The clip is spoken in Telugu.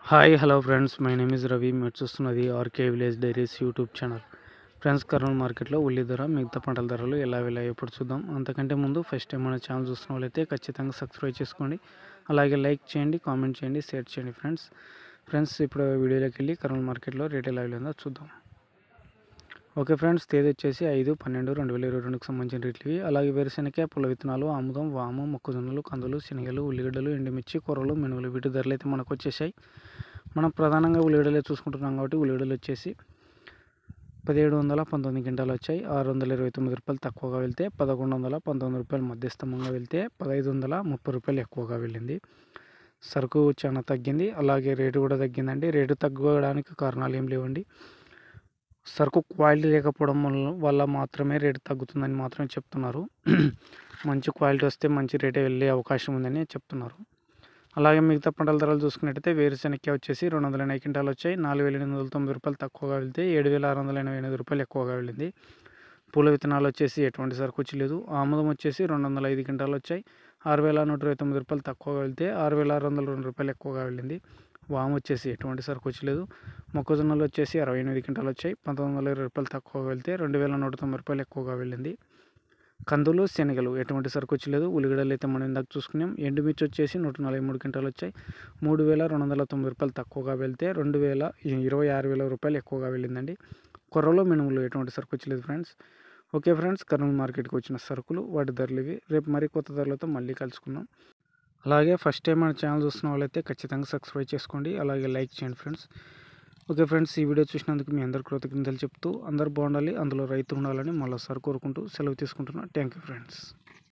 hi hello friends my name is Ravi మీరు చూస్తున్నది RK village diaries YouTube channel friends Kurnool మార్కెట్లో ఉల్లి ధర మిగతా పంటల ధరలు ఎలా వెళ్ళాయి ఎప్పుడు చూద్దాం అంతకంటే ముందు ఫస్ట్ టైం మన ఛానల్ చూస్తున్న వాళ్ళైతే ఖచ్చితంగా సబ్స్క్రైబ్ చేసుకోండి అలాగే లైక్ చేయండి కామెంట్ చేయండి షేర్ చేయండి ఫ్రెండ్స్ ఫ్రెండ్స్ ఇప్పుడు వీడియోలోకి వెళ్ళి కర్నూలు మార్కెట్లో రేట్ ఎలా వెళ్ళిందో చూద్దాం ఓకే ఫ్రెండ్స్ తేదీ వచ్చేసి ఐదు పన్నెండు రెండు వేల ఇరవై రెండుకి సంబంధించిన రేట్లు ఇవి అలాగే వేరుశెనగ పుల్ల విత్తనాలు ఆముదం వాము మొక్కజొన్నలు కందులు శనగలు ఉల్లిగడ్డలు ఎండుమిర్చి కూరలు మినుములు వీటి ధరలు అయితే మనకు వచ్చేసాయి మనం ప్రధానంగా ఉల్లిగడ్డలే చూసుకుంటున్నాం కాబట్టి ఉల్లిగడ్డలు వచ్చేసి పదిహేడు వందల పంతొమ్మిది గంటలు వచ్చాయి ఆరు వందల ఇరవై తొమ్మిది రూపాయలు తక్కువగా వెళ్తే పదకొండు వందల పంతొమ్మిది రూపాయలు మధ్యస్థంగా వెళ్తే పదహైదు వందల ముప్పై రూపాయలు ఎక్కువగా వెళ్ళింది సరుకు చాలా తగ్గింది అలాగే రేటు కూడా తగ్గిందండి రేటు తగ్గడానికి కారణాలు ఏం లేవండి సరుకు క్వాలిటీ లేకపోవడం వల్ల వల్ల మాత్రమే రేటు తగ్గుతుందని మాత్రమే చెప్తున్నారు మంచి క్వాలిటీ వస్తే మంచి రేటే వెళ్ళే అవకాశం ఉందని చెప్తున్నారు అలాగే మిగతా పంటల ధరలు చూసుకున్నట్టయితే వేరుశెనగ వచ్చేసి రెండు వందల ఎనభై క్వింటాలు వచ్చాయి నాలుగు వేల ఎనిమిది వందల తొమ్మిది రూపాయలు తక్కువగా వెళ్తే ఏడు వేల ఆరు వందల ఎనభై ఎనిమిది రూపాయలు ఎక్కువగా వెళ్ళింది పూల విత్తనాలు వచ్చేసి ఎటువంటి సరుకు వచ్చలేదు ఆముదం వచ్చేసి రెండు వందల ఐదు క్వింటాలు వచ్చాయి ఆరు వేల నూట ఇరవై తొమ్మిది రూపాయలు తక్కువగా వెళ్తే ఆరు వేల ఆరు వందల రెండు రూపాయలు ఎక్కువగా వెళ్ళింది వాము వచ్చేసి ఎటువంటి సరుకు వచ్చలేదు మొక్కజొన్నలు వచ్చేసి అరవై ఎనిమిది క్వింటాలు వచ్చాయి పంతొమ్మిది వందల ఇరవై రూపాయలు తక్కువగా వెళ్తే రెండు వేల నూట తొంభై రూపాయలు ఎక్కువగా వెళ్ళింది కందులు శనగలు ఎటువంటి సరుకు వచ్చలేదు ఉల్లిగడ్డలు అయితే మనం ఇందాక చూసుకున్నాం ఎండుమిర్చి వచ్చేసి నూట నలభై మూడు క్వింటాలు వచ్చాయి మూడు వేల రెండు వందల తొంభై రూపాయలు తక్కువగా వెళ్తే రెండు వేల ఇరవై ఆరు వేల రూపాయలు ఎక్కువగా వెళ్ళిందండి కొర్రలు మినుములు ఎటువంటి సరుకు వచ్చలేదు ఫ్రెండ్స్ ఓకే ఫ్రెండ్స్ కర్నూలు మార్కెట్కి వచ్చిన సరుకులు వాటి ధరలు ఇవి రేపు మరి కొత్త ధరలతో మళ్ళీ కలుసుకుందాం అలాగే ఫస్ట్ టైం మన ఛానల్ చూస్తున్న వాళ్ళైతే ఖచ్చితంగా సబ్స్క్రైబ్ చేసుకోండి అలాగే లైక్ చేయండి ఫ్రెండ్స్ ఓకే ఫ్రెండ్స్ ఈ వీడియో చూసినందుకు మీ అందరు కృతజ్ఞతలు చెప్తూ అందరు బాగుండాలి అందులో రైతు ఉండాలని మళ్ళీసారి కోరుకుంటూ సెలవు తీసుకుంటున్నా థ్యాంక్ యూ ఫ్రెండ్స్